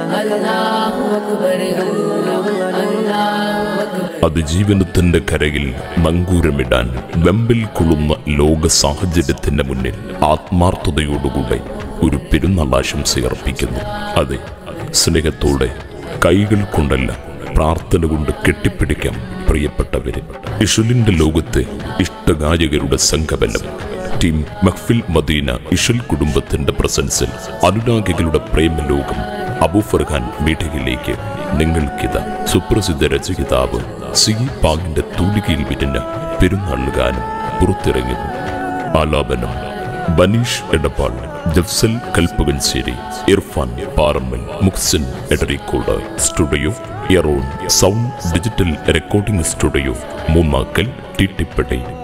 അല്ലാഹു അക്ബർ അല്ലാഹു അക്ബർ അതിജീവനത്തിന്റെ കരയിൽ നങ്കൂരമിടാൻ വെമ്പിൽ കൊള്ളുന്ന ലോക സാഹചര്യത്തിന്റെ മുന്നിൽ ആത്മാർത്ഥതയോടുകൂടെ ഒരു പെരുന്നാളാശംസ അർപ്പിക്കുന്നു അതെ സ്നേഹത്തോടെ കൈകൾ കൊണ്ടല്ല പ്രാർത്ഥന കൊണ്ട് കെട്ടിപ്പിടിക്കാം പ്രിയപ്പെട്ടവരെ ഇഷുലിന്റെ ലോകത്തെ ഇഷ്ടഗായകരുടെ സംഘബലം ടീം മഹ്ഫിൽ മദീന ഇഷൽ കുടുംബത്തിന്റെ പ്രസൻസിൽ അനുരാഗികളുടെ പ്രേമലോകം അബു ഫർഹാൻ മീഡിയയിലേക്ക് നിങ്ങൾക്കിത് സുപ്രസിദ്ധ രചയിതാവ് സി പാങ്ങിന്റെ തൂലികയിൽ വിരിഞ്ഞ പെരുന്നാൾ ഗാനം പുറത്തിറങ്ങുന്നു ആലാപനം Banish Edappal Jafsal Kalpakanchery Irfan Paramal Muhsin Edarikode studio Aeron sound digital recording studio Moonnakkal ടിട്ടിപ്പടി